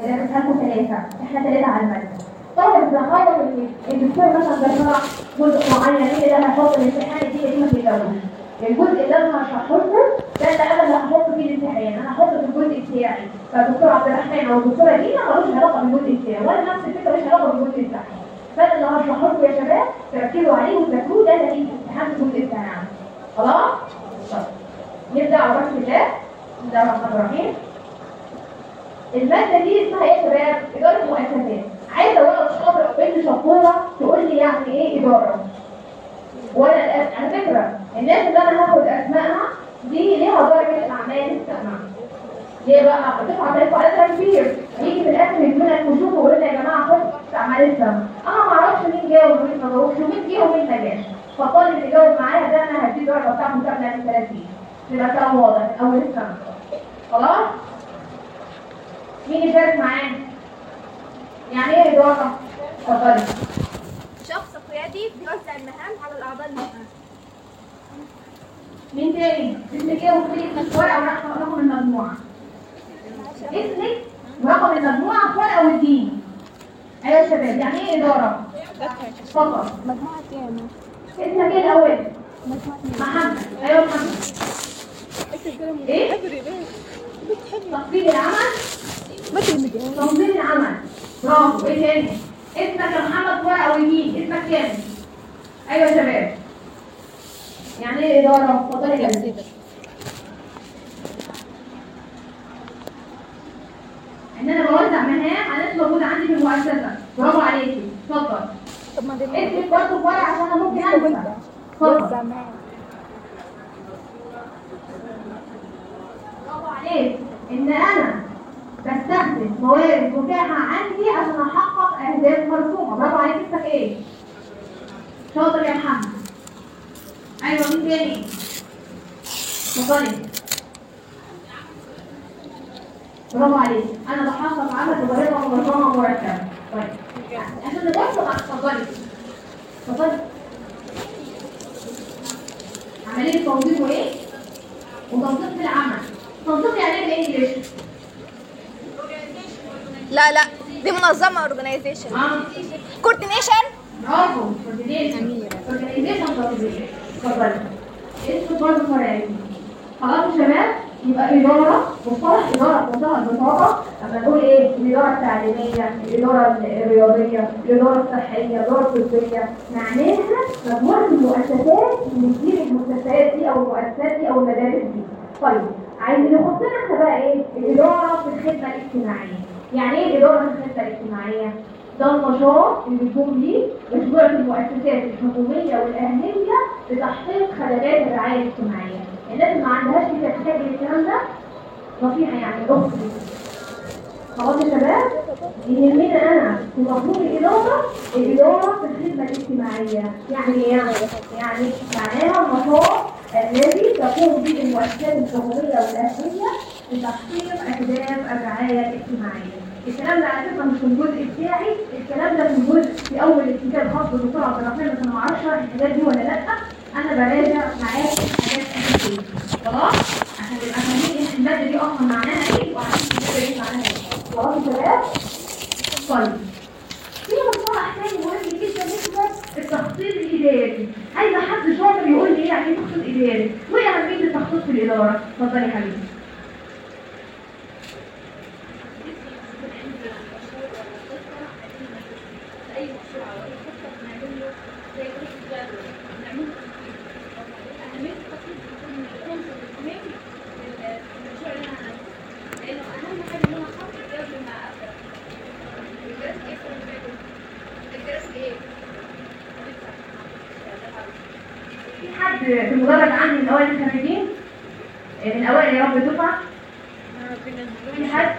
انا بسالكم ثلاثه احنا ثلاثه على الماده طبعا بنخبط ان الدكتور مثلا بيشرح جزء معين ايه اللي انا هحط الامتحان دي دي ما تقدروش الجزء اللي انا هشرحه لكم ده اللي انا اللي هحطه فيه الامتحان انا هحطه في الجزء بتاعي فالدكتور عبد الرحمن او الدكتوره دينا ملوش علاقه بالجزء بتاعي وانا نفس الفكره مش علاقه بالجزء بتاعي فانا اللي هشرحه لكم يا شباب تركزوا عليه وتذاكروه ده اللي هيجي في امتحان الجزء بتاعنا خلاص؟ طيب نبدا على بركه الله بسم الله الرحمن الرحيم المادة دي اسمها ايه يا شباب؟ إدارة مؤسسات. عايزة ولد شاطر أو بنت شطورة تقول لي يعني ايه إدارة. وأنا الأس- على فكرة الناس اللي أنا هاخد أسمائها دي ليها درجة الأعمال السامة. ليه بقى؟ هتدفع عليكم عددها كبير. هيجي في الآخر يدونا الكشوف ويقول لنا يا جماعة خد أعمال السامة. أنا ما أعرفش مين جاوب ومين ما جاوبش ومين جه ومين ما جاش. فالطالب اللي جاوب معايا ده أنا هديه الدرجة بتاعته كاملة من 30. يبقى كلام واضح من أول السنة. خلاص؟ مين يشارك معانا؟ يعني ايه إدارة؟ اتفضلي. شخص قيادي بيوزع المهام على الأعضاء المهام مين تاني؟ اسمك ايه وخليك في ورقة ورقم رقم المجموعة. اسمك ورقم المجموعة في ورقة والدين. أيوة يا شباب، يعني ايه إدارة؟ اتفضل. مجموعة كام؟ اسمك ايه الأول؟ مجموعة محمد. أيوة محمد. ايه؟ تقدير العمل؟ تنظيم العمل. برافو، ايه تاني؟ اسمك يا محمد في ورقة والدين، اسمك كام؟ أيوة يا شباب. يعني ايه إدارة؟ اتفضلي يا جميل. ان انا بوزع مهام على ناس موجوده عندي في المؤسسه برافو عليكي اتفضل طب ما اسمك برضه في ورقه عشان انا ممكن انسى اتفضل وزع معايا برافو عليك ان انا بستخدم موارد متاحه عندي عشان احقق اهداف مرسومه برافو عليك اسمك ايه شاطر يا محمد ايوه مين تاني اتفضلي برافو عليك انا بحقق عمل بطريقه منظمه مرتبه طيب عشان نبص على اتفضلي اتفضلي عمليه تنظيم وايه وتنظيم في العمل تنظيم يعني ايه بالانجلش لا لا دي منظمة اورجنايزيشن اه كوردينيشن برافو coordination. Organization تنظيم اتفضلي اسمه برضه فرعي خلاص يا شباب يبقى إدارة مصطلح إدارة بمنتهى البساطة لما نقول إيه الإدارة التعليمية الإدارة الرياضية الإدارة الصحية الإدارة الطبية معناها مجموعة المؤسسات اللي بتدير المؤسسات دي أو المؤسسات دي أو المدارس دي طيب عايزين نحطنا احنا بقى إيه الإدارة في الخدمة الاجتماعية يعني إيه الإدارة في الخدمة الاجتماعية؟ ده النشاط اللي بيقوم بيه مجموعة المؤسسات الحكومية والأهلية لتحقيق خدمات الرعاية الاجتماعية. الناس اللي ما عندهاش دي تحتاج للكلام ده نصيحة يعني أخت خلاص يا شباب يهمنا أنا في مفهوم الإدارة الإدارة في الخدمة الاجتماعية يعني إيه يعني يعني معناها النشاط الذي تقوم به المؤسسات الحكومية والأهلية لتحقيق أهداف الرعاية الاجتماعية. الكلام ده على فكرة مش في الجزء بتاعي، الكلام ده في الجزء في أول الكتاب خاص بالدكتور عبد الرحمن بس أنا ما أعرفش أشرح الحاجات دي ولا لأ، أنا براجع معاكم حاجات أساسية. خلاص؟ عشان نبقى فاهمين إن المادة دي أصلا معناها إيه وعارفين المادة دي معناها إيه. خلاص يا شباب؟ طيب. في مصطلح تاني مهم جدا اسمه التخطيط الإداري. عايزة حد شاطر يقول لي إيه يعني إيه تخطيط إداري؟ وإيه أهمية التخطيط في الإدارة؟ اتفضلي يا حبيبي. في حد في المدرج عندي من اوائل الخريجين من اوائل يا رب الدفعه في حد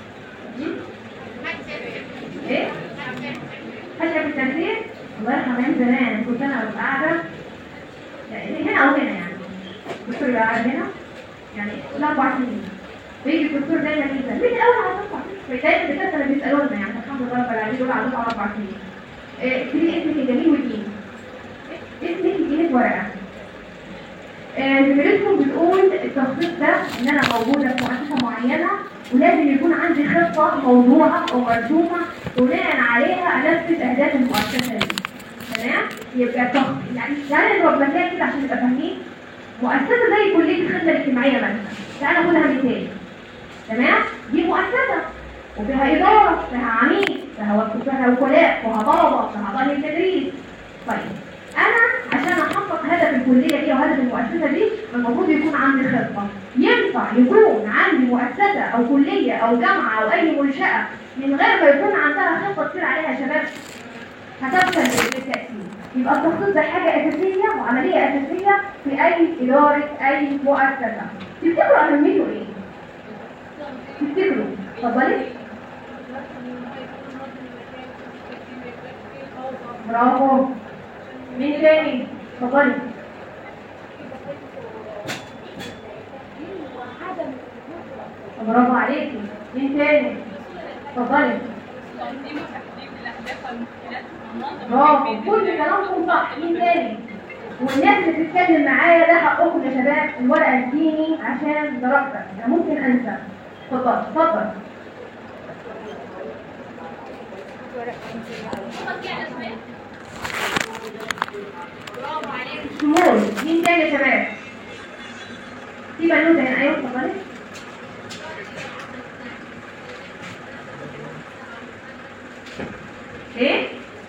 ايه خشيه في التنسيق الله يرحم ايام زمان كنت انا قاعده يعني هنا او هنا يعني الدكتور يبقى قاعد هنا يعني الاربع سنين ويجي الدكتور دايما يسال مين الاول على الدفعه دايما الدكاتره بيسالونا يعني الحمد لله رب العالمين دول على الدفعه اربع سنين إيه، اكتبي اسمك الجميل والدين اسمك اديني ورقه آه، زميلتكم بتقول التخطيط ده ان انا موجوده في مؤسسه معينه ولازم يكون عندي خطه موضوعه او مرسومه بناء عليها انفذ اهداف المؤسسه دي تمام يبقى التخطيط يعني تعالى نضرب مثال كده عشان نبقى فاهمين مؤسسه زي كليه الخدمه الاجتماعيه مثلا تعالى ناخدها مثال تمام دي مؤسسه وفيها اداره فيها عميد فيها وك- فيها وكلاء فيها طلبه فيها طالب تدريس طيب انا عشان احقق هدف الكليه دي او هدف المؤسسه دي المفروض يكون عندي خطه ينفع يكون عندي مؤسسه او كليه او جامعه او اي منشاه من غير ما يكون عندها خطه تصير عليها يا شباب هتفشل بالتاكيد يبقى التخطيط ده حاجه اساسيه وعمليه اساسيه في اي اداره اي مؤسسه تفتكروا اهميته ايه تفتكروا اتفضلي برافو مين تاني اتفضلي برافو عليكي مين تاني اتفضلي برافو كل كلامكم صح مين تاني والناس اللي بتتكلم معايا ده حقكم يا شباب الورقه اديني عشان درجتك انا ممكن انسى اتفضل اتفضل برافو عليك شمول مين تاني يا شباب في بنوته هنا ايوه اتفضلي ايه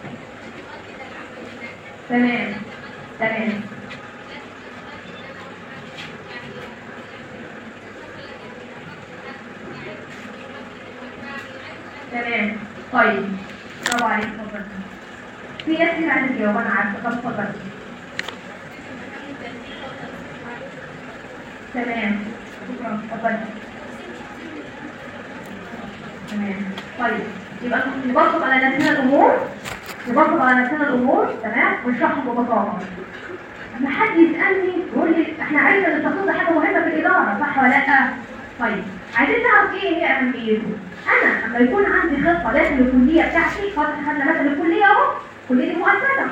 تمام تمام تمام طيب برافو عليك اتفضل في ناس كتير عايزه تجاوب انا عارفه طب اتفضل تمام شكرا اتفضل تمام طيب يبقى نبسط على نفسنا الامور نبسط على نفسنا الامور تمام ونشرحها ببساطه لما حد يسالني يقول لي احنا عرفنا ان التخطيط ده حاجه مهمه في الاداره صح ولا لا؟ طيب عايزين نعرف ايه هي اهميته؟ انا لما يكون عندي خطه داخل الكليه بتاعتي خدنا مثلا الكليه اهو كليه المؤسسه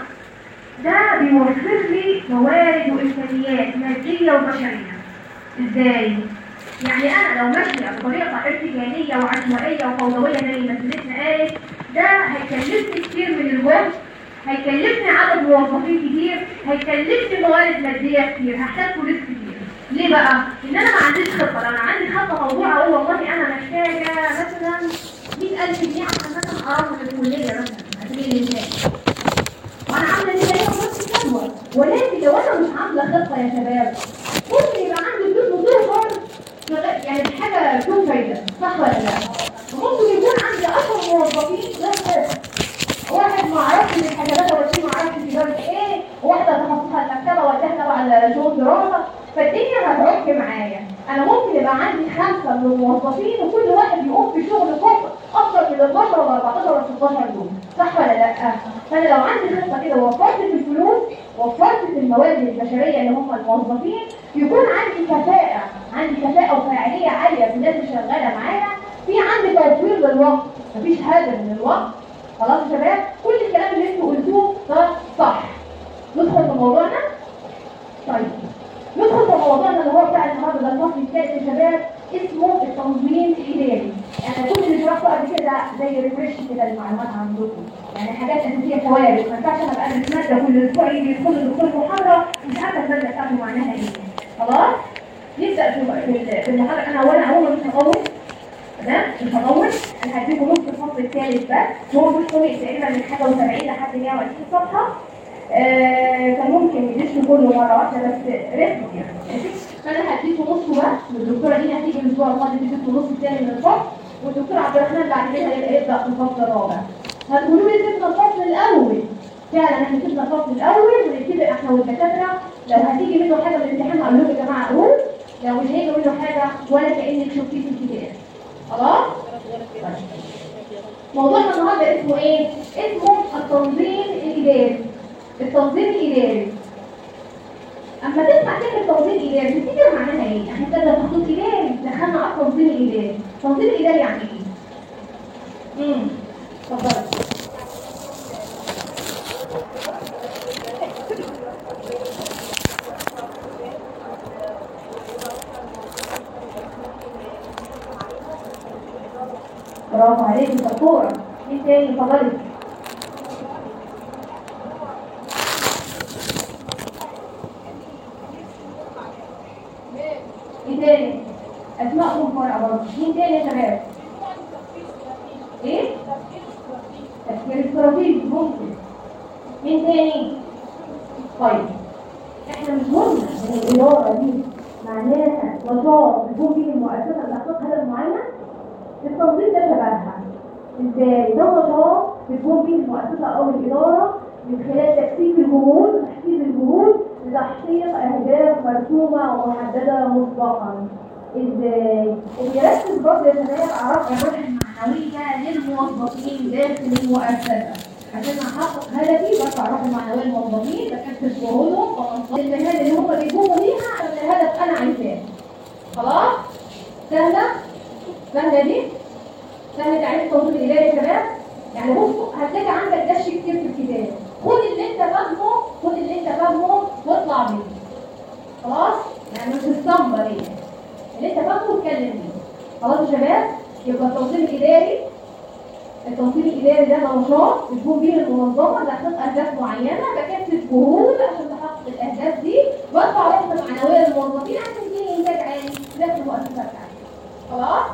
ده بيوفر لي موارد وامكانيات ماديه وبشريه ازاي؟ يعني انا لو ماشيه بطريقه ارتجاليه وعشوائيه وفوضويه زي ما سيدتنا قالت ده هيكلفني كتير من الجهد هيكلفني عدد موظفين كتير هيكلفني موارد ماديه كتير هحتاج فلوس كتير ليه بقى؟ ان انا ما عنديش خطه لو انا عندي خطه موضوعه اقول والله انا محتاجه مثلا 100000 جنيه عشان مثلا اروح الكليه مثلا على سبيل المثال وانا عامله ميزانيه ونص جدول ولكن لو انا مش عامله خطه يا شباب ممكن يبقى عندي فلوس وتظهر شغال- يعني حاجه بدون فايده صح ولا لا؟ وممكن يكون عندي 10 موظفين غير خطه واحد ما عرفش من الحاجات ولا ما عرفش تجاره ايه وواحده تخصصها المكتبه والتانيه تبع شؤون دراسه فالدنيا هتعك معايا انا ممكن يبقى عندي خمسه من الموظفين وكل واحد يقوم بشغل كفر اكتر من 12 ولا 14 ولا 16 دول صح ولا لا فانا لو عندي خطه كده وفرت في الفلوس وفرت في الموارد البشريه اللي هم الموظفين يكون عندي كفاءه عندي كفاءه وفاعليه عاليه في الناس اللي شغاله معايا في عندي توفير للوقت مفيش هدر من الوقت خلاص يا شباب كل الكلام اللي انتوا قلتوه ده صح ندخل في موضوعنا طيب ندخل في موضوعنا اللي هو بتاع النهارده ده الفصل الثالث يا شباب اسمه التنظيم الاداري يعني كل اللي شرحته قبل كده زي ريفرش كده المعلومات عندكم يعني حاجات اساسيه ثوابت ما ينفعش انا ابقى ادرس ماده كل اسبوع يجي يدخل الدكتور محاضره مش عارفه الماده بتاعته معناها ايه خلاص نبدا في في- في المحاضره انا اولا اول مش هطول تمام مش هطول انا هديكم نص الفصل الثالث بس هو مش طويل تقريبا من حاجه و70 لحد 120 صفحه آه كان ممكن يدش كله مره واحده بس رخم يعني ماشي؟ فانا هديكم نصه بس والدكتوره دي هتيجي الاسبوع الماضي تديكم النص الثاني من الفصل والدكتور عبد الرحمن بعد كده هيبقى يبدا في الفصل الرابع هتقولوا لي سيبنا الفصل الاول فعلا احنا سيبنا الفصل الاول ونتفق احنا والدكاتره لو هتيجي منه حاجه من الامتحان هقول لكم يا جماعه قول لو مش هيجي منه حاجه ولا كانك شفتيه في الكتاب خلاص طيب. موضوعنا النهارده اسمه ايه؟ اسمه التنظيم الاداري. التنظيم الاداري. اما تسمع كلمه تنظيم اداري تفتكر معناها ايه؟ احنا كده تخطيط اداري دخلنا على التنظيم الاداري. التنظيم الاداري يعني ايه؟ امم اتفضلي. عليكم دكتورة مين تاني اتفضلي مين تاني اسماء فرع برضه مين تاني يا شباب ايه تفكير استراتيجي ممكن مين تاني طيب احنا مش قلنا ان الاداره دي معناها نشاط بيكون فيه المؤسسه تحقيق هدف معين التنظيم ده شبهها ازاي ده نشاط بتكون فيه المؤسسه او الاداره من خلال تكثيف الجهود وتحفيز الجهود لتحقيق اهداف مرسومه ومحدده مسبقا ازاي وبيركز برضه يا شباب على رفع الروح المعنويه للموظفين داخل المؤسسه عشان احقق هدفي برفع الروح المعنويه للموظفين بكثف جهودهم وانصار المهام اللي هم بيقوموا بيها عشان الهدف انا عايزاه خلاص سهله سهله دي سهل تعريف التنظيم الاداري يا شباب يعني بصوا هتلاقي عندك دش كتير في الكتاب خد اللي انت فاهمه خد اللي انت فاهمه واطلع بيه خلاص يعني مش الصمبه دي اللي انت فاهمه واتكلم بيه خلاص يا شباب يبقى التنظيم الاداري التنظيم الاداري ده نشاط بتكون بيه المنظمه لتحقيق اهداف معينه بكثف جهود عشان تحقق الاهداف دي وارفع روحهم المعنويه للموظفين عشان يجي انتاج عالي داخل المؤسسه بتاعتي خلاص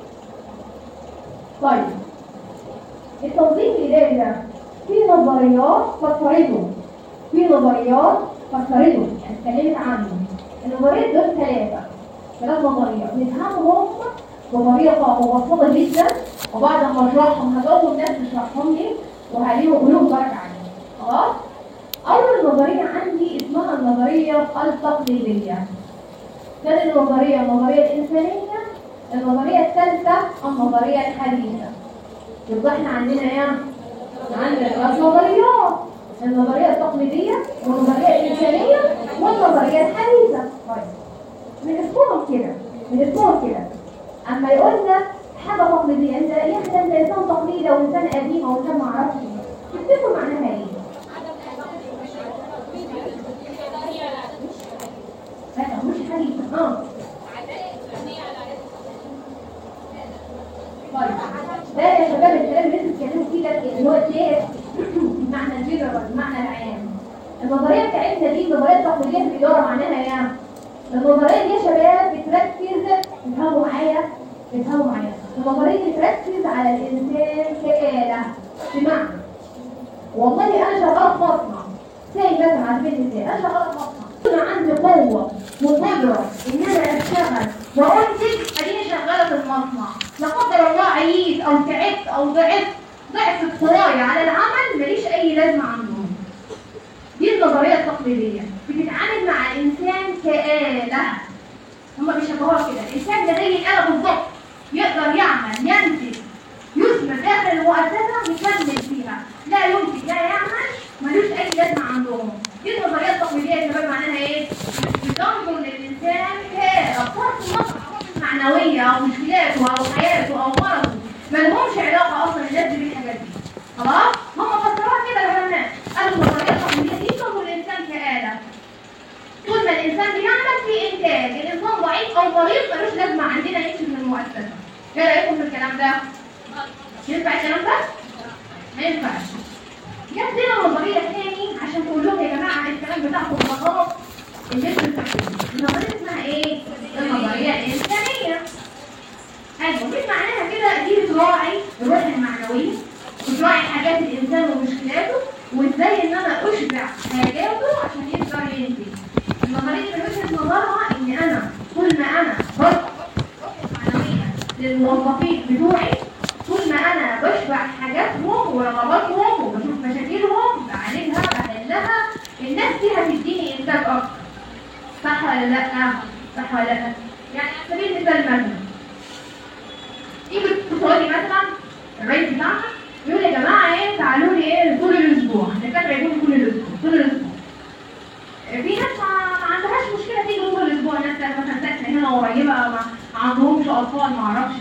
طيب التنظيم الاداري ده في نظريات فسرته في نظريات فسرته يعني اتكلمت عنه النظريات دول ثلاثه ثلاث نظريات نفهمهم بطريقه مبسطه جدا وبعد ما اشرحهم هجاوب الناس تشرحهم لي وهليهم قلوب بركه عليهم خلاص اول نظريه عندي اسمها النظريه التقليديه ثاني نظريه النظريه الانسانيه النظريه الثالثه النظريه الحديثه يبقى احنا عندنا ايه عندنا ثلاث نظريات النظريه التقليديه والنظريه الانسانيه والنظريه الحديثه طيب من اسمهم كده من اسمهم كده اما يقولنا حاجه تقليديه انت يا اخي ده انت انسان تقليدي او انسان قديم او انسان ما اعرفش ايه تفتكروا معناها ايه؟ لا مش حديثه اه طيب ده يا شباب الكلام اللي انتوا بتتكلموا فيه ده اللي هو ايه معنى الجنرال المعنى العام النظريه بتاعتنا دي النظريه التقليديه في الاداره معناها ايه النظريه دي يا شباب بتركز افهموا معايا افهموا معايا النظريه دي بتركز على الانسان كآلة بمعنى والله انا شغال في مصنع زي مثلا على سبيل المثال انا شغال في مصنع انا عندي قوه وقدره ان انا اشتغل وانتج اديني شغاله في المصنع لا قدر الله عييت او تعبت او ضعفت ضعفت قوايا على العمل ماليش اي لازمه عندهم دي النظريه التقليديه بتتعامل مع الانسان كآلة هما بيشبهوها كده الانسان ده زي الآلة بالظبط يقدر يعمل ينتج يثمر داخل المؤسسه ويكمل فيها لا ينتج لا يعمل ملوش اي لازمه عندهم دي النظريه التقليديه يا شباب معناها ايه؟ بتنظر للانسان كآلة بصرف النظر عن معنويه او مشكلاته او حياته او مرضه مالهمش علاقه اصلا الناس دي بالحاجات دي خلاص؟ هم فسروها كده يا بنات قالوا النظريه التقليديه دي تنظر للانسان كآلة طول ما الانسان بيعمل في انتاج الانسان ضعيف او مريض ملوش لازمه عندنا يمشي من المؤسسه ايه رايكم في الكلام ده ينفع الكلام ده ما ينفعش جت لنا نظريه تاني عشان تقول لهم يا جماعه الكلام بتاعكم ده غلط اللي انتوا بتعملوه النظريه اسمها ايه النظريه الانسانيه ايوه مش معناها كده دي بتراعي الروح المعنويه بتراعي حاجات الانسان ومشكلاته وازاي ان انا اشبع حاجاته عشان يقدر ينتج النظريه من وجهه نظرها ان انا طول ما انا برفع معنويه للموظفين بتوعي طول ما انا بشبع حاجاتهم ورغباتهم وبشوف مشاكلهم بعالجها بحلها الناس دي هتديني انتاج اكتر صح ولا لا صح ولا لا يعني على سبيل المثال مثلا تيجي تقولي مثلا الرئيس بتاعنا يقول يا جماعه ايه تعالوا لي ايه طول الاسبوع الدكاتره يقولوا كل الاسبوع طول الاسبوع في ناس ما, ما عندهاش مشكله تيجي طول الاسبوع ناس مثلا ساكنه هنا قريبه ما عندهمش اطفال ما اعرفش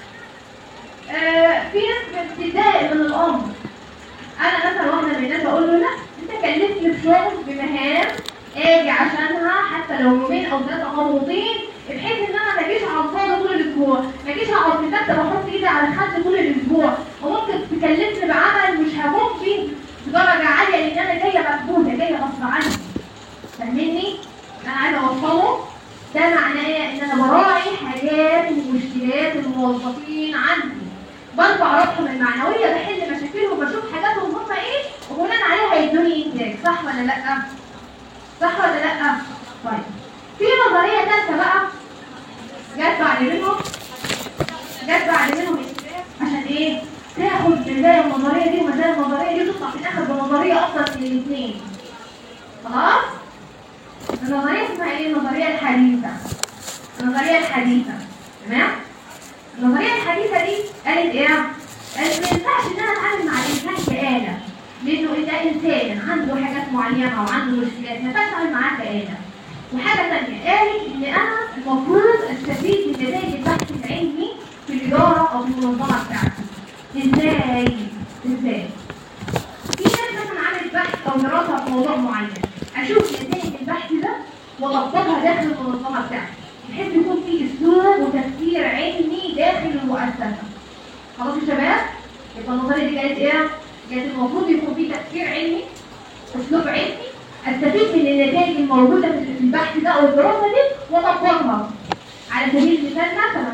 ايه آه، في ناس بتتضايق من الامر انا مثلا واحده من الناس بقول له لا انت كلفني بشغل بمهام اجي عشانها حتى لو يومين او ثلاثه مربوطين بحيث ان انا ما اجيش على الفاضي طول الاسبوع الاسبوع ما اجيش اقعد في المكتب واحط ايدي على خد طول الاسبوع وممكن تكلفني بعمل مش هقوم فيه بدرجه عاليه لان انا جايه مكبوته جايه غصب عني فاهمني؟ انا عايزه اوصله ده معناه ان انا براعي حاجات ومشكلات الموظفين عندي برفع روحهم المعنويه بحل مشاكلهم بشوف حاجاتهم هم ايه وبناء عليها يدوني انتاج صح ولا لا؟ صح ولا لا؟ طيب في نظريه ثالثه بقى جت بعد منهم جت بعد منهم عشان ايه؟ تاخد مزايا النظريه دي ومزايا النظريه دي تطلع في الاخر بنظريه افضل من الاثنين خلاص؟ النظريه اسمها ايه؟ النظريه الحديثه النظريه الحديثه تمام؟ النظريه الحديثه دي قالت ايه؟ قالت ما ينفعش ان انا اتعامل مع الانسان كآلة لانه ده انسان عنده حاجات معينه وعنده مشكلات ما ينفعش اتعامل معاه كآلة وحاجه ثانيه قالت ان انا المفروض استفيد من نتائج البحث العلمي في الاداره او في المنظمه بتاعتي ازاي؟ ازاي؟ في ناس مثلا عملت بحث او دراسه في موضوع معين اشوف نتائج البحث ده واطبقها داخل المنظمه بتاعتي بحيث يكون في اسلوب وتفكير علمي داخل المؤسسه خلاص يا شباب يبقى النظريه دي قالت ايه كانت المفروض يكون في تفكير علمي اسلوب علمي استفيد من النتائج الموجوده في البحث ده او الدراسه دي واطبقها على سبيل المثال مثلا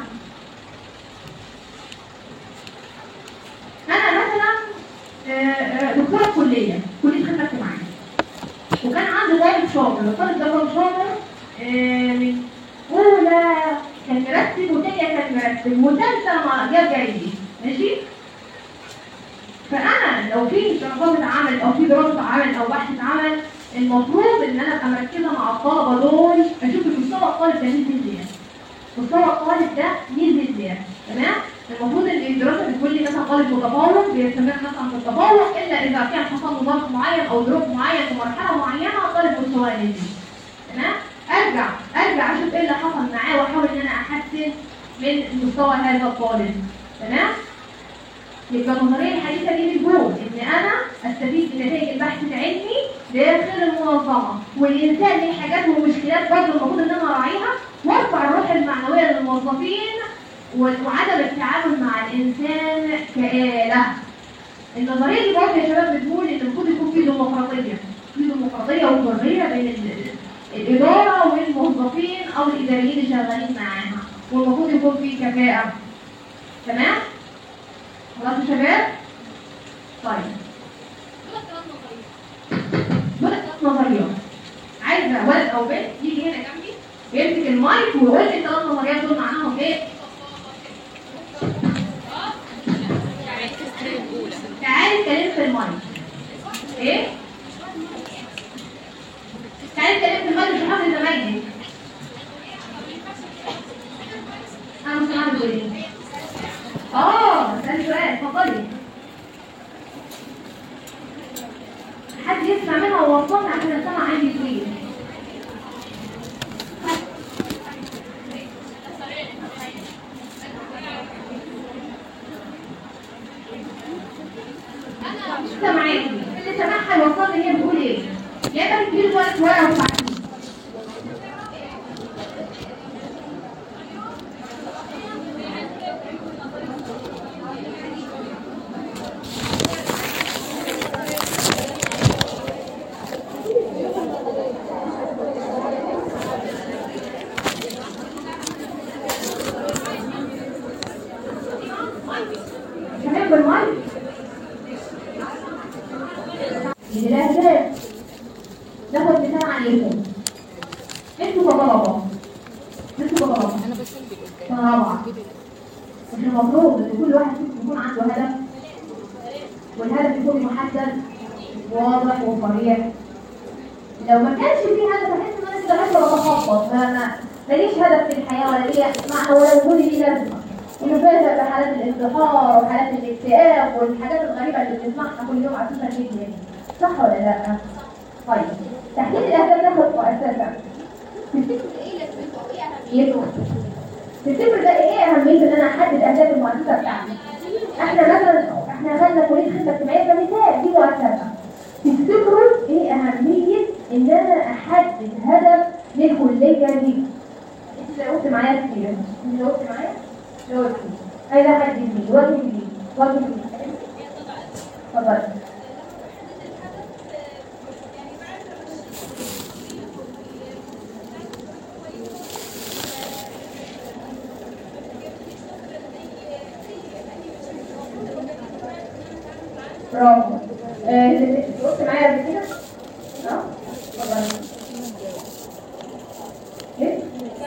انا مثلا آه، آه، دكتوره كليه كليه خدمه اجتماعيه وكان عندي طالب شاطر الطالب ده كان شاطر آه، من اولى كان مرتب وثانيه كان مرتب وثالثه ما جاب جيد ماشي فانا لو في دراسات عمل او في دراسه عمل او بحث عمل المفروض ان انا ابقى مركزه مع الطلبه دول اشوف مستوى الطالب ده نزل ازاي مستوى الطالب ده نزل ازاي تمام المفروض ان الدراسه بتقول لي مثلا طالب متفوق بيستمر مثلا في التفوق الا اذا كان حصل له ظرف معين او ظروف معين في مرحله معينه طالب مستواه نزل تمام ارجع ارجع اشوف ايه اللي حصل معاه واحاول ان انا احسن من مستوى هذا الطالب تمام يبقى النظريه الحديثه دي بتقول ان انا استفيد من نتائج البحث العلمي داخل المنظمه والانسان ليه حاجات ومشكلات برضه المفروض ان انا اراعيها وارفع الروح المعنويه للموظفين وعدم التعامل مع الانسان كآلة. النظريه دي برضه يا شباب بتقول ان المفروض يكون في ديمقراطيه في ديمقراطيه وحريه بين ال- الاداره والموظفين او الاداريين اللي شغالين معاها والمفروض يكون في كفاءه تمام؟ خلاص يا شباب؟ طيب دول ثلاث نظريات عايزه ولد او بنت يجي هنا جنبي يمسك المايك ويقول لي الثلاث نظريات دول معناهم ايه؟ تعالي اتكلم في المايك ايه؟ تعالي اتكلم في المايك مش حافظ زمايلي انا مش عارفه ايه اه ده سؤال اتفضلي حد يسمع منها ووصلنا عشان السمع عندي طويل انا مش سامعاكي اللي سامعها يوصلني هي بتقول ايه يا اما تجيب ورقه ورقه وتبعتيه كمان بالمايك الأهداف ناخد مثال عليكم انتوا كطلبة انتوا كطلبة انا بسلبي قدام سنة رابعة مش المفروض ان كل واحد فيكم يكون عنده هدف والهدف يكون محدد واضح وصريح لو ما كانش في هدف احس ان انا كده ماشيه بتخبط ما ما ماليش هدف في الحياه ولا ليا معنى ولا وجودي ليه لازمه انه فيها بحالات الانتحار وحالات الاكتئاب والحاجات الغريبه اللي بنسمعها كل يوم على السوشيال ميديا صح ولا لا؟ طيب تحديد الاهداف ناخد مؤسسه تفتكر ايه لازمته وايه اهميته؟ تفتكر ده ايه اهميه ان انا احدد اهداف المؤسسه بتاعتي؟ احنا مثلا احنا خدنا كليه خدمه اجتماعيه كمثال دي مؤسسه تفتكروا ايه اهميه ان انا احدد هدف للكليه دي؟ انت قلت معايا كتير انت قلت معايا دول هذا حد جديد وجه جديد وجه جديد تفضل برافو آه، قلت معايا قبل كده؟ اه اتفضل ايه؟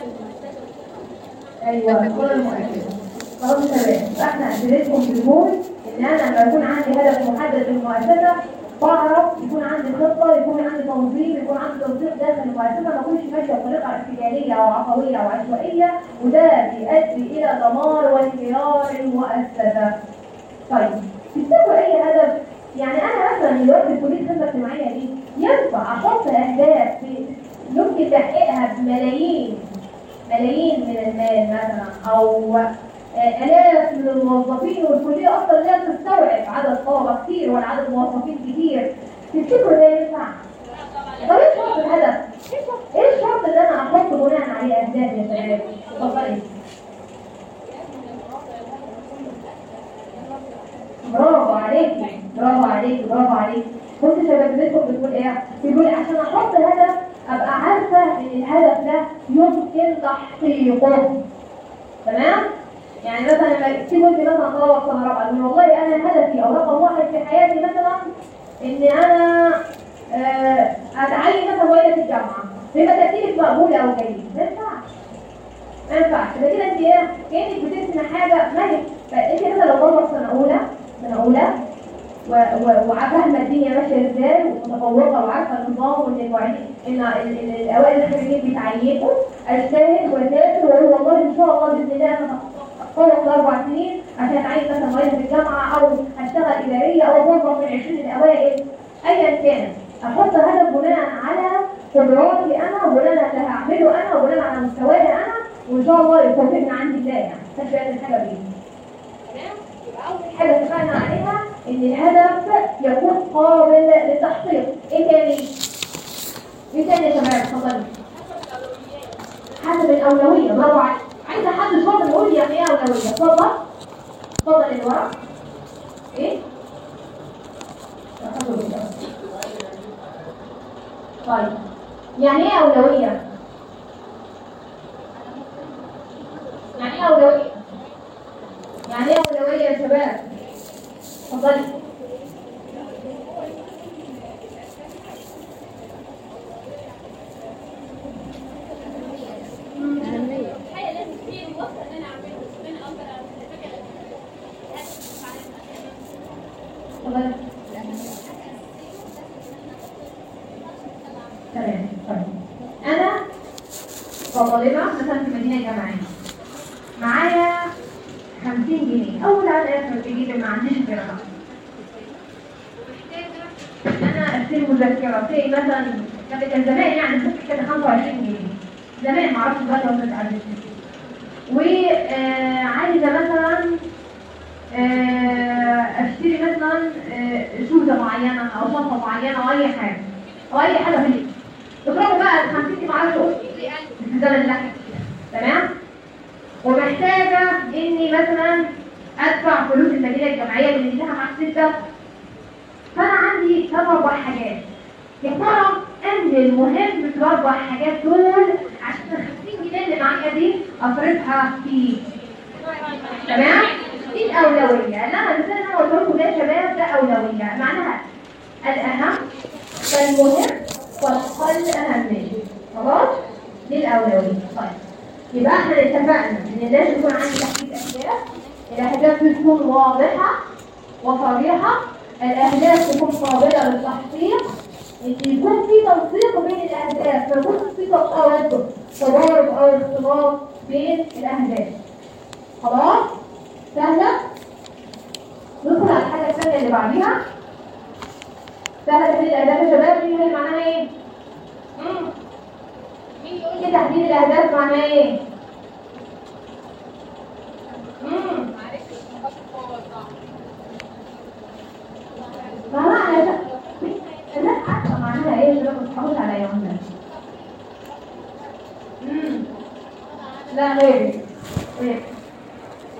ايوه كل المؤكد خلاص تمام فاحنا اديتكم في المول ان انا لما يكون عندي هدف محدد في المؤسسه بعرف يكون عندي خطه يكون عندي تنظيم يكون عندي تنظيم داخل المؤسسه ما اكونش ماشيه بطريقه ارتجاليه او عفويه او عشوائيه وده بيؤدي الى دمار وانهيار المؤسسه. طيب تفتكروا اي هدف يعني انا مثلا دلوقتي في كليه الخدمه الاجتماعيه دي ينفع احط اهداف في- يمكن تحقيقها بملايين ملايين من المال مثلا او آه، الاف من الموظفين والكليه اصلا لا تستوعب عدد طلبه كتير ولا عدد موظفين كتير تفتكروا ده ينفع؟ طب ايه شرط الهدف؟ ايه الشرط اللي انا احط بناء عليه اهداف يا شباب؟ اتفضلي برافو عليكي برافو عليكي برافو عليكي كنت شباب بنتكم بتقول ايه؟ بيقول عشان احط هدف ابقى عارفه ان الهدف ده يمكن تحقيقه تمام؟ يعني مثلا لما تيجي انت مثلا طلبه سنه رابعه تقول والله انا هدفي او رقم واحد في حياتي مثلا ان انا آه، اتعين مثلا وانا في الجامعه يبقى ترتيبك مقبول او جيد ما ينفعش ما ينفعش يبقى كده انت ايه كانك بترسم حاجه ما هي فانت مثلا لو طالبه في سنه اولى سنه اولى و- و- وفاهمه الدنيا ماشيه ازاي ومتفوقه وعارفه النظام وان الوعي ان ال- ال- الاوائل الخريجين بيتعينوا اجتهد واذاكر واقول والله ان شاء الله باذن الله انا هتفوق في اربع سنين عشان اتعين مثلا معيده في الجامعه او هشتغل اداريه او موظف من 20 الاوائل ايا كان احط هدف بناء على قدراتي انا وبناء على اللي هعمله انا وبناء على مستواي انا وان شاء الله يكون من عند الله يعني محدش يعمل حاجه بيه تمام يبقى اول حاجه اتفقنا عليها ان الهدف يكون قابل للتحقيق ايه تاني ايه تاني يا شباب اتفضلوا حسب الاولويه برافو عليك عايزه حد شاطر يقول لي يعني ايه اولويه اتفضل اتفضل اللي ورا ايه اتفضل اللي ورا. طيب يعني ايه اولويه يعني ايه اولويه يعني ايه اولويه يا شباب اتفضلي الحقيقة لازم في الوقت اللي انا اعمله بس انا اقدر اتفكر اتفضلي تمام طيب انا كطالبه مثلا في مدينه جامعيه معايا 50 جنيه اول على الاخر تجيب ما عنديش غيرها محتاجه انا اشتري مذكره زي مثلا كانت كان زمان يعني ممكن كده 25 جنيه زمان معرفش دلوقتي وصلت على وعايزه مثلا آه، اشتري مثلا آه، شوزه معينه او شنطه معينه او اي حاجه او اي حاجه في البيت اضربوا بقى ال 50 دي معرفش اقول ايه في الزمن اللي احنا فيه ده. تمام ومحتاجه اني مثلا ادفع فلوس المدينه الجامعيه اللي ليها مع سته فانا عندي ثلاث اربع حاجات يا ترى ان المهم في الاربع حاجات دول عشان ال 50 جنيه اللي معايا دي اصرفها في تمام دي الاولويه انما المثال اللي انا قلت لكم ده يا شباب ده اولويه معناها الاهم فالمهم والاقل اهميه خلاص دي الاولويه طيب يبقى احنا اتفقنا ان لازم يكون عندي تحديد اهداف الاهداف تكون واضحه وصريحه الاهداف تكون قابله للتحقيق ان يكون في تنسيق بين الاهداف ما يكونش في تضارب تضارب او اختلاط بين الاهداف خلاص سهله ندخل على الحاجه الثانيه اللي بعديها سهله تحديد الاهداف يا شباب دي هي معناها ايه مم. مين يقول لي تحديد الاهداف معناها ايه مم. ما معنى ده الناس عارفه معناها ايه اللي انا كنت هقول على يومنا امم لا غير غير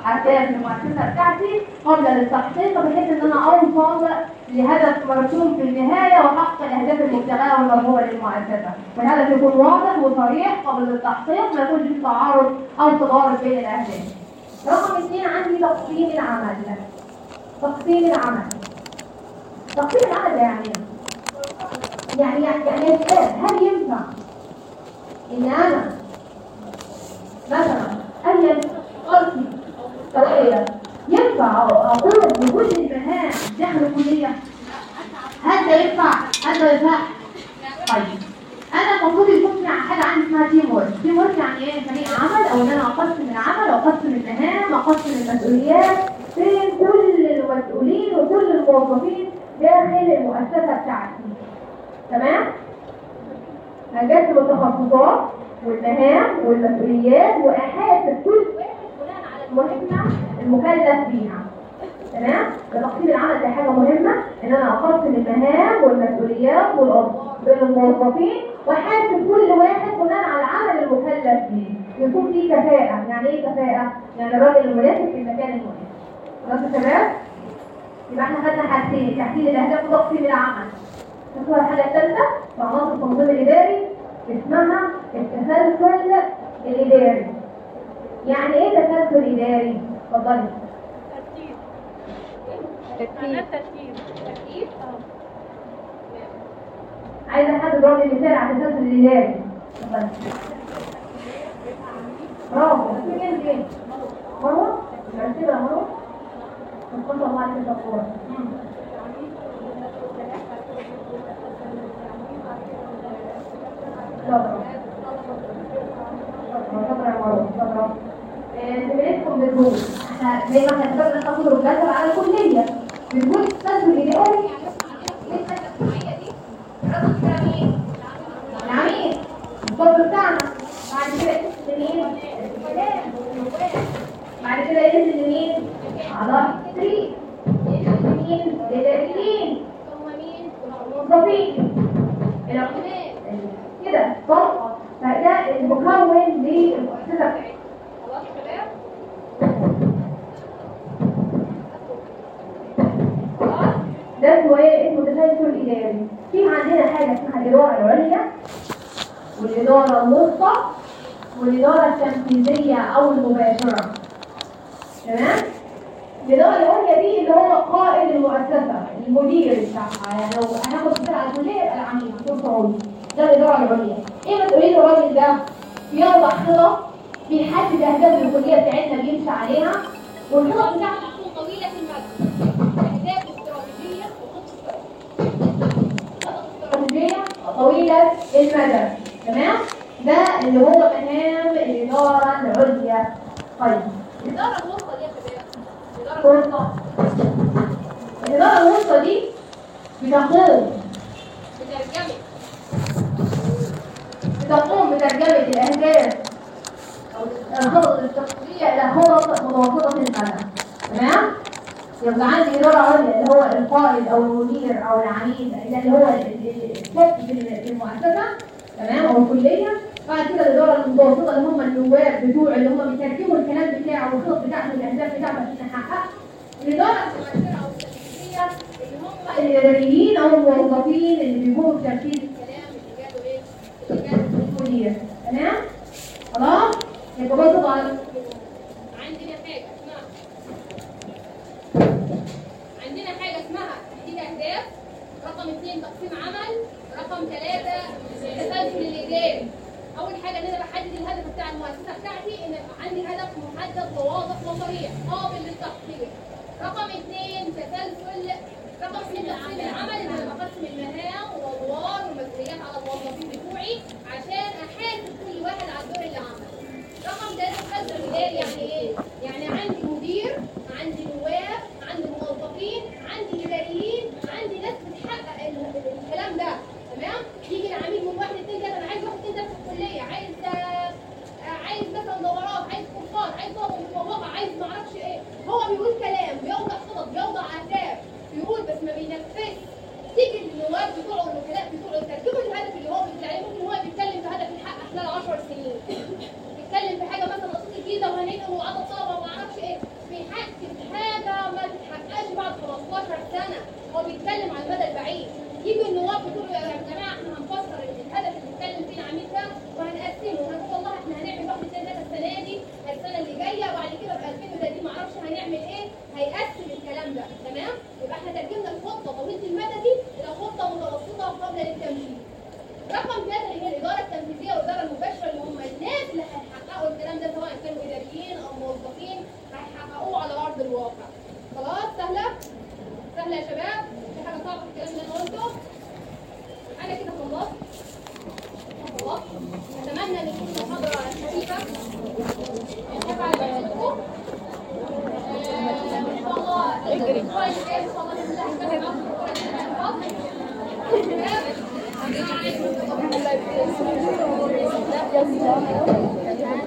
حساب المؤسسه بتاعتي قبل التحقيق بحيث ان انا اوصل لهدف مرسوم في النهايه واحقق الاهداف المبتغاه والمرغوبه للمؤسسه والهدف يكون واضح وصريح قبل التحقيق ما يكونش في تعارض او تضارب بين الاهداف رقم اثنين عندي تقسيم العمل تقسيم العمل تقسيم العمل ده يعني إيه؟ يعني يعني يعني سؤال هل ينفع ان انا مثلا اي قلبي طريقه ينفع اقوم بكل المهام داخل الكليه هل ده ينفع هل ده ينفع طيب انا المفروض يكون في حاجه عندي اسمها تيم ورك تيم ورك يعني ايه فريق عمل او ان انا اقسم العمل اقسم المهام اقسم المسؤوليات بين كل المسؤولين وكل الموظفين داخل المؤسسه بتاعتي تمام هجسم التخصصات والمهام والمسؤوليات واحاسب كل واحد بناء على المهمه المكلف بيها تمام ده تقسيم العمل دي حاجه مهمه ان انا اقسم المهام والمسؤوليات والادوار بين الموظفين واحاسب كل واحد بناء على العمل المكلف بيه يكون في كفاءه يعني ايه كفاءه يعني الراجل المناسب في المكان المناسب خلاص يا شباب يبقى احنا خدنا حاجتين تحديد الاهداف وتقسيم العمل ندخل على الحاجه الثالثه في عناصر التنظيم الاداري اسمها التسلسل الاداري يعني ايه تسلسل اداري اتفضلي ترتيب ترتيب. معناه ترتيب ترتيب عايزه حد يضرب لي مثال على التسلسل الاداري اتفضلي برافو فين فين مروه مرتبه مروه ما شاء الله عليك يا دكتوره شكرا شكرا يا مروه شكرا زميلتكم بتقول احنا زي ما احنا اتفقنا ناخد رجاله على الكليه بنقول التسلسل الاداري العميد الفضل بتاعنا بعد كده ينزل لمين؟ الفلان والنواب بعد كده ينزل لمين؟ أعضاء التدريب ينزل لمين؟ الإداريين ثم مين؟ الموظفين العمال كده طبقة فده المكون للمؤسسة بتاعتنا خلاص يا شباب خلاص؟ ده اسمه ايه؟ اسمه تسلسل إداري في عندنا حاجة اسمها الإدارة العليا والإدارة الوسطى والإدارة التنفيذية أو المباشرة تمام؟ الإدارة العليا دي اللي هو قائد المؤسسة المدير بتاعها يعني لو هناخد مثال على الكلية يبقى العميد دكتور صعودي ده الإدارة العليا إيه مسؤولية الراجل ده؟ بيوضع خطط بيحدد أهداف الكلية بتاعتنا بيمشي عليها والخطط بتاعته تكون طويلة المدى أهداف استراتيجية وخطة استراتيجية طويلة المدى تمام ده اللي هو مهام الإدارة العليا طيب الإدارة الوسطى دي يا شباب الإدارة الوسطى الإدارة الوسطى دي بتقوم بترجمة بتقوم بترجمة الأهداف أو الخطط الاستراتيجية إلى خطط متوسطة المدى تمام؟ يبقى عندي إدارة عليا اللي هو القائد أو المدير أو العميد ده اللي هو ال- ال- الشخص في ال- في المؤسسة تمام أو الكلية بعد كده الإدارة المتوسطة اللي هم النواب بتوع اللي هم بيترجموا الكلام بتاعه والخطط بتاعته والأهداف بتاعته عشان نحققها الإدارة المؤثرة أو التنفيذية اللي هم الإداريين أو الموظفين اللي بيقوموا بتنفيذ الكلام اللي جاله إيه؟ اللي جاله المدير تمام؟ خلاص؟ يبقى برضه على عندنا حاجة اسمها عندنا حاجة اسمها تحديد أهداف رقم اثنين تقسيم عمل رقم ثلاثة التسلسل الإداري أول حاجة إن أنا بحدد الهدف بتاع المؤسسة بتاعتي إن يبقى عندي هدف محدد وواضح وصريح قابل للتحقيق رقم اثنين تسلسل رقم اثنين تقسيم العمل إن أنا بقسم المهام والأدوار والمسؤوليات على الموظفين بتوعي عشان أحاسب كل واحد على الدور اللي عمله رقم ثلاثة تسلسل إداري يعني إيه؟ يعني عندي مدير عندي نواب عندي موظفين عندي إداريين عندي ناس بتحقق ال- ال- الكلام ده تمام يجي العميد من واحد اتنين تلاته انا عايز واحد اتنين تلاته في الكليه عايز آه، آه، عايز مثلا دورات عايز كورسات عايز طاقه متفوقه عايز ما اعرفش ايه هو بيقول كلام بيوضع خطط بيوضع اهداف بيقول بس ما بينفذش تيجي النواب بتوعه والوكلاء بتوعه يترجموا الهدف اللي هو بيقول عليه ممكن هو بيتكلم في هدف يتحقق خلال 10 سنين بيتكلم في حاجه مثلا قصه الجيزه وهننقل وعدد طلبه وما اعرفش ايه هو اللي